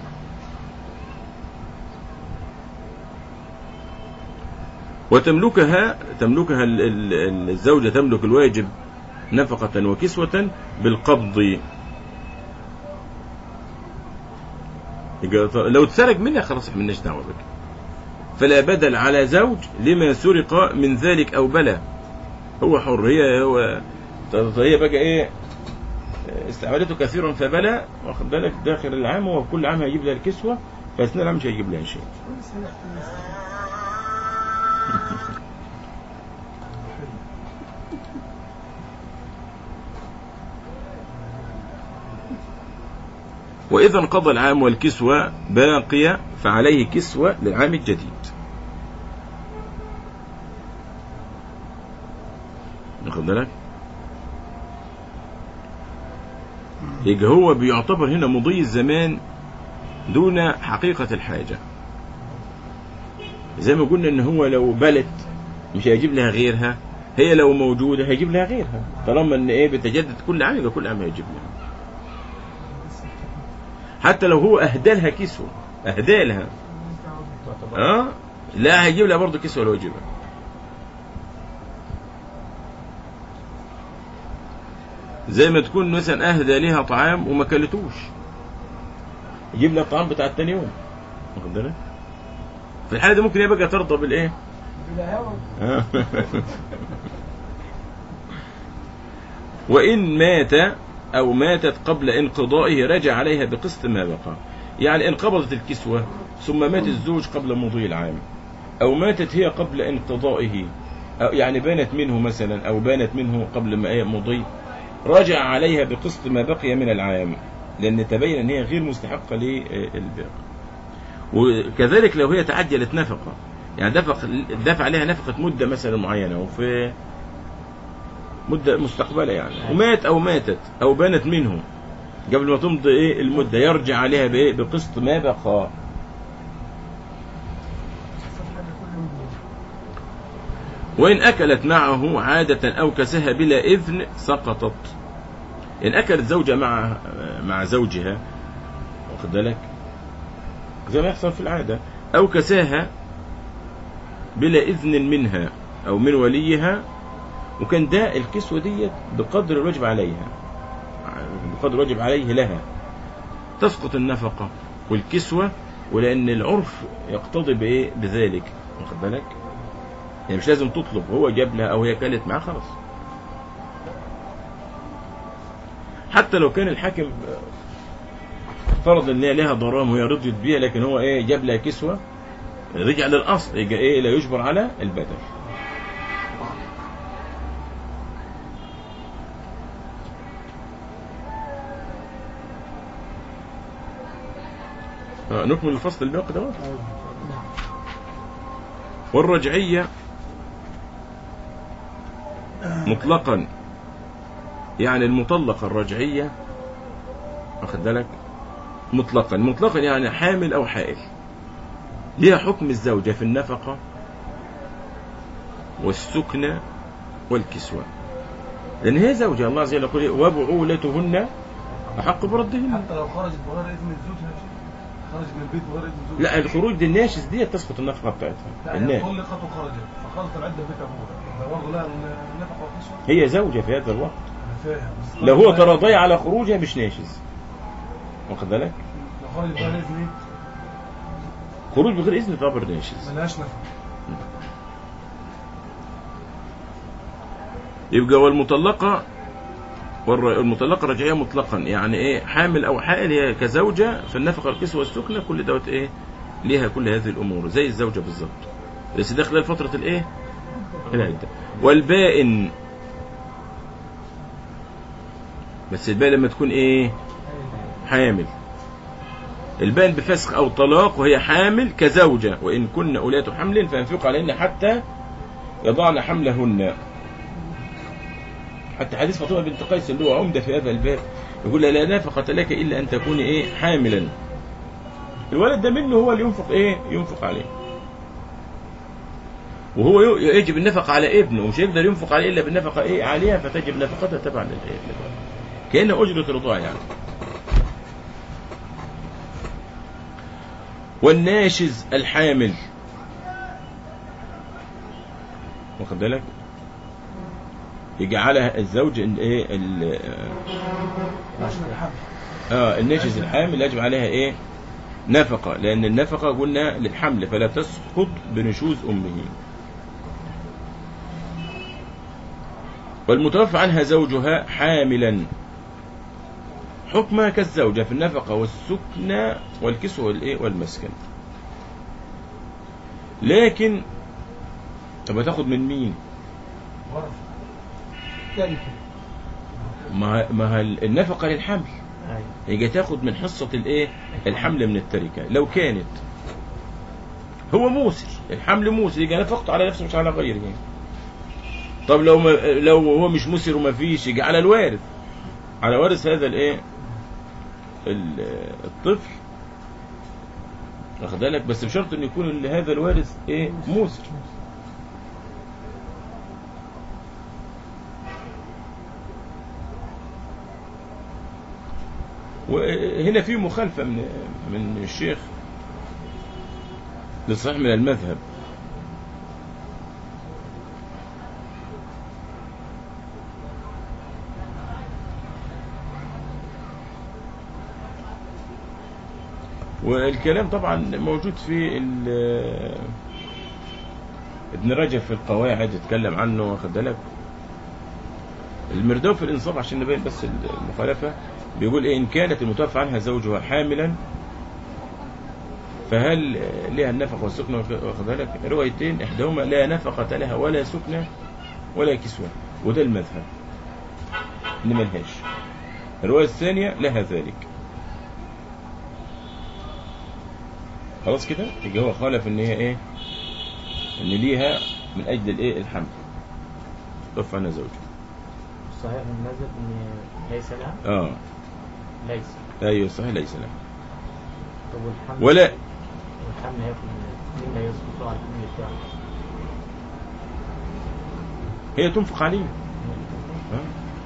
وتملكها تملكها ال- ال- الزوجة تملك الواجب نفقة وكسوة بالقبض يبقى ط- لو اتسرق منها خلاص احنا مالناش دعوة بك فلا بدل على زوج لما سرق من ذلك او بلى هو حر هي هو ط- هي بقى ايه استعملته كثيرا فبلى واخد بالك داخل العام هو كل عام هيجيب لها الكسوة فاثناء العام مش هيجيب لها شيء وإذا انقضى العام والكسوة باقية فعليه كسوة للعام الجديد واخد بالك يبقى هو بيعتبر هنا مضي الزمان دون حقيقة الحاجة زي ما قلنا ان هو لو بلت مش هيجيب لها غيرها هي لو موجودة هيجيب لها غيرها طالما ان ايه بتجدد كل عام يبقى كل عام هيجيب لها حتى لو هو اهدى لها كسوة اهدى لها اه لا هيجيب لها برضه كسوة لو يجيبها زي ما تكون مثلا اهدى ليها طعام وما كلتوش يجيب لها الطعام بتاع التاني يوم واخد بالك في الحاله دي ممكن هي بقى ترضى بالايه بلا هوا آه. وإن مات أو ماتت قبل انقضائه رجع عليها بقسط ما بقى يعني انقبضت الكسوة ثم مات الزوج قبل مضي العام أو ماتت هي قبل انقضائه أو يعني بانت منه مثلا أو بانت منه قبل ما إيه مضي رجع عليها بقسط ما بقي من العام لأن تبين أن هي غير مستحقة للباقي وكذلك لو هي تعجلت نفقة يعني دفق دفع عليها نفقة مدة مثلا معينة وفي مدة مستقبلة يعني ومات أو ماتت أو بانت منه قبل ما تمضي إيه المدة يرجع عليها بإيه بقسط ما بقى صف حاجة كل يوم وإن أكلت معه عادة أو كسها بلا إذن سقطت إن أكلت زوجة مع مع زوجها واخد بالك زي ما يحصل في العادة أو كساها بلا إذن منها أو من وليها وكان ده الكسوة ديت بقدر الواجب عليها بقدر الواجب عليه لها تسقط النفقة والكسوة ولأن العرف يقتضي بإيه بذلك واخد بالك يعني مش لازم تطلب هو جاب لها أو هي كانت معاه خلاص حتى لو كان الحاكم فرض ان هي لها ضرام وهي رضيت بيها لكن هو ايه جاب لها كسوه رجع للاصل يبقى ايه لا يجبر على البدل آه، نكمل الفصل الباقي دوت نعم والرجعية مطلقا يعني المطلقة الرجعية واخد بالك مطلقا مطلقا يعني حامل أو حائل ليها حكم الزوجة في النفقة والسكنة والكسوة لأن هي زوجة الله عز وجل يقول إيه؟ وبعولتهن أحق بردهن حتى لو خرجت بغير إذن الزوج ماشي خرج من البيت بغير إذن الزوج لا الخروج دي الناشز دي تسقط النفقة بتاعتها لا هي الناس طلقت وخرجت فخرجت العدة بيت أبوها ده برضه لها النفقة والكسوة هي زوجة في هذا الوقت أنا فاهم بس لو هو خرجت تراضي على خروجها مش ناشز واخد بالك لو خرجت بغير إذن خروج بغير اذن تعتبر ناشز ملهاش نفقة يبقى والمطلقه والر- المطلقه رجعيه مطلقا يعني ايه حامل او حائل هي كزوجه في النفقه الكسوه والسكنه كل دوت ايه ليها كل هذه الامور زي الزوجه بالظبط بس ده خلال فتره الايه العده والبائن بس البائن لما تكون ايه حامل البائن بفسخ او طلاق وهي حامل كزوجه وان كن اولات حمل فينفق عليهن حتى يضعن حملهن حتى حديث فاطمه بنت قيس اللي هو عمده في هذا الباب يقول لها لا نفقة لك الا ان تكوني ايه حاملا الولد ده منه هو اللي ينفق ايه ينفق عليه وهو ي- يجب النفقة على ابنه ومش هيقدر ينفق عليه الا بالنفقة ايه عليها فتجب نفقتها تبعا للايه كأنها أجرة رضاع يعني والناشز الحامل واخد بالك يجعلها الزوج ال- ايه ال- عشان الحمل اه الناشز الحامل يجب عليها ايه نفقة لأن النفقة قلنا للحمل فلا تسقط بنشوز أمه والمتوفى عنها زوجها حاملا حكمها كالزوجة في النفقة والسكنى والكسوة والإيه والمسكن لكن طب هتاخد من مين؟ ورث تركة ما ما هي النفقة للحمل أيوة. يجي تاخد من حصة الايه الحمل من التركة لو كانت هو موسر الحمل موسر يجي نفقته على نفسه مش على غيره طب لو ما لو هو مش موسر وما فيش يجي على الوارث على وارث هذا الايه ال- الطفل واخد بالك بس بشرط ان يكون ال- هذا الوارث ايه موسر وهنا في مخالفة من من الشيخ للصحيح من المذهب والكلام طبعا موجود في ال- ابن رجب في القواعد اتكلم عنه واخد بالك المرداوي في الانصاف عشان نبين بس المخالفه بيقول ايه ان كانت المتوفى عنها زوجها حاملا فهل لها النفقه والسكنه واخد بالك روايتين احداهما لا نفقه لها ولا سكنه ولا كسوه وده المذهب ان ملهاش الروايه الثانيه لها ذلك خلاص كده يبقى هو خالف ان هي ايه ان ليها من اجل الايه الحمل توفى عنها زوجها صحيح من المذهب ان ليس لها اه ليس ايوه صحيح ليس لها طب والحمل ولا والحمل هياخد مين اللي هيسقط على الحمل بتاعه؟ هي تنفق عليه آه.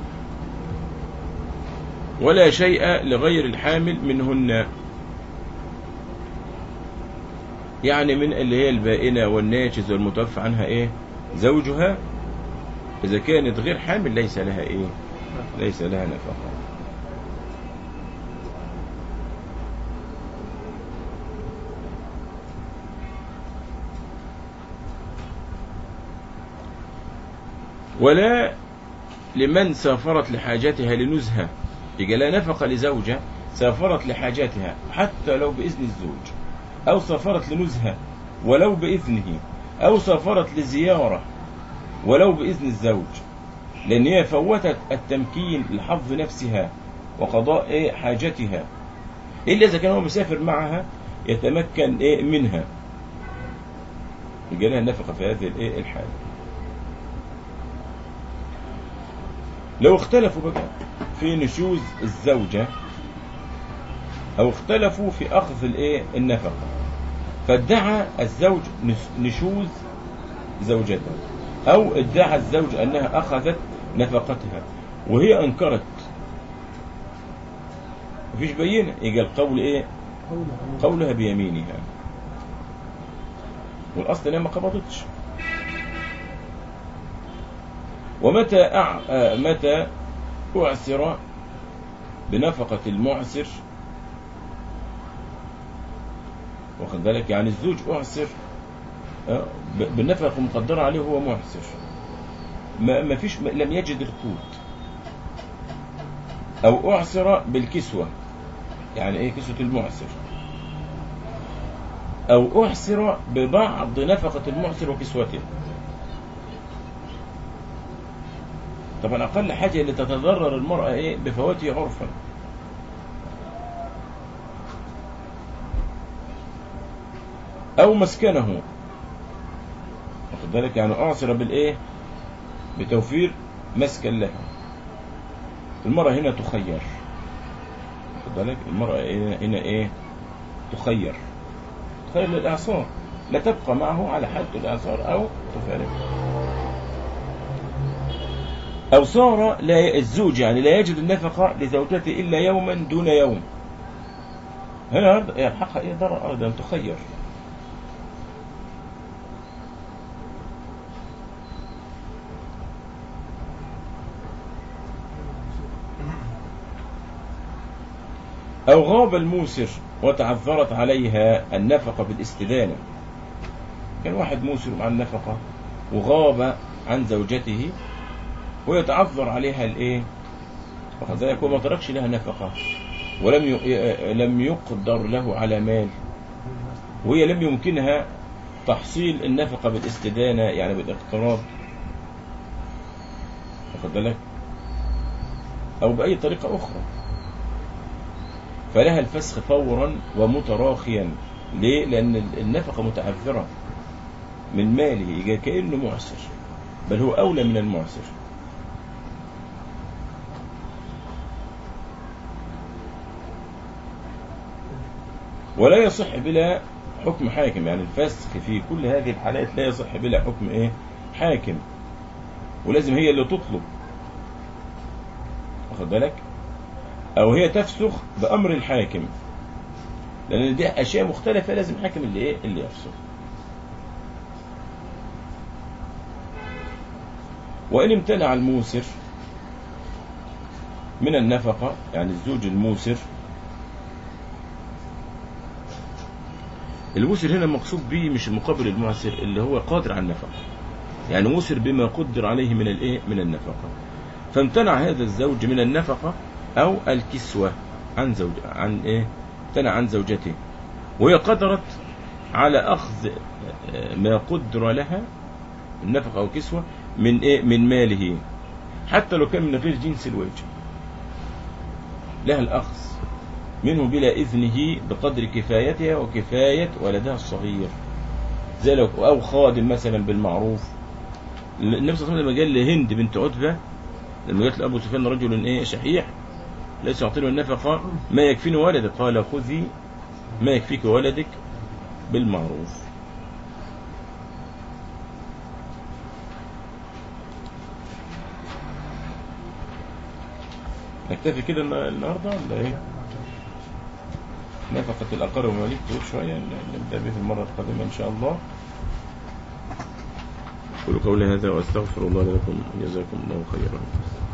ولا شيء لغير الحامل منهن يعني من اللي هي البائنة والناجز والمتوفى عنها ايه زوجها اذا كانت غير حامل ليس لها ايه ليس لها نفقة ولا لمن سافرت لحاجتها لنزهة يبقى لا نفقة لزوجة سافرت لحاجتها حتى لو بإذن الزوج أو سافرت لنزهة ولو بإذنه أو سافرت لزيارة ولو بإذن الزوج لأن هي فوتت التمكين لحظ نفسها وقضاء إيه حاجتها إلا إذا كان هو مسافر معها يتمكن إيه منها يبقى لها نفقة في هذه الإيه الحالة لو اختلفوا بقى في نشوز الزوجة أو اختلفوا في أخذ الإيه النفقة فادعى الزوج نس- نشوز زوجته أو ادعى الزوج أنها أخذت نفقتها وهي أنكرت مفيش بينة يجي القول إيه قوله قولها بيمينها والأصل إنها ما قبضتش ومتى أع... آه، متى أعسر بنفقة المعسر واخد بالك يعني الزوج أعسر آه، ب- بالنفقة مقدرة عليه وهو معسر ما ما فيش ما- لم يجد القوت أو أعسر بالكسوة يعني إيه كسوة المعسر أو أحسر ببعض نفقة المعسر وكسوته طبعا أقل حاجة اللي تتضرر المرأة إيه بفواته عرفا أو مسكنه واخد بالك يعني أعسر بالإيه بتوفير مسكن لها المرأة هنا تخير واخد بالك المرأة هنا هنا إيه تخير تخير للإعصار لا تبقى معه على حالة الإعصار أو تفارقه أو صار لا الزوج يعني لا يجد النفقة لزوجته إلا يوما دون يوم هنا يلحقها إيه ضرر أيضا تخير أو غاب الموسر وتعذرت عليها النفقة بالاستدانة كان واحد موسر مع النفقة وغاب عن زوجته ويتعذر عليها الايه واخد بالك هو ما تركش لها نفقة ولم ي... لم يقدر له على مال وهي لم يمكنها تحصيل النفقة بالاستدانة يعني بالاقتراض واخد بالك أو بأي طريقة أخرى فلها الفسخ فورا ومتراخيا ليه؟ لأن النفقة متعذرة من ماله يجي كأنه معسر بل هو أولى من المعسر ولا يصح بلا حكم حاكم يعني الفسخ في كل هذه الحالات لا يصح بلا حكم ايه حاكم ولازم هي اللي تطلب واخد بالك او هي تفسخ بامر الحاكم لان دي اشياء مختلفه لازم حاكم اللي ايه اللي يفسخ وان امتنع الموسر من النفقه يعني الزوج الموسر الوسر هنا مقصود به مش المقابل المعسر اللي هو قادر على النفقة يعني وسر بما قدر عليه من الايه من النفقة فامتنع هذا الزوج من النفقة او الكسوة عن زوج عن ايه امتنع عن زوجته وهي قدرت على اخذ آه، ما قدر لها النفقة او كسوة من ايه من ماله حتى لو كان من غير جنس الوجه لها الأخذ منه بلا إذنه بقدر كفايتها وكفاية ولدها الصغير زي لو أو خادم مثلا بالمعروف النبي صلى الله عليه وسلم لما قال لهند بنت عتبة لما قالت لأبو سفيان رجل إيه شحيح ليس يعطيني النفقة ما يكفيني ولدك قال خذي ما يكفيك ولدك بالمعروف نكتفي كده النا- النهارده ولا ايه؟ نفقة الأقارب والمواليد تقول شوية نبدأ به في المرة القادمة إن شاء الله. أقول قولي هذا وأستغفر الله لكم جزاكم الله خيرا.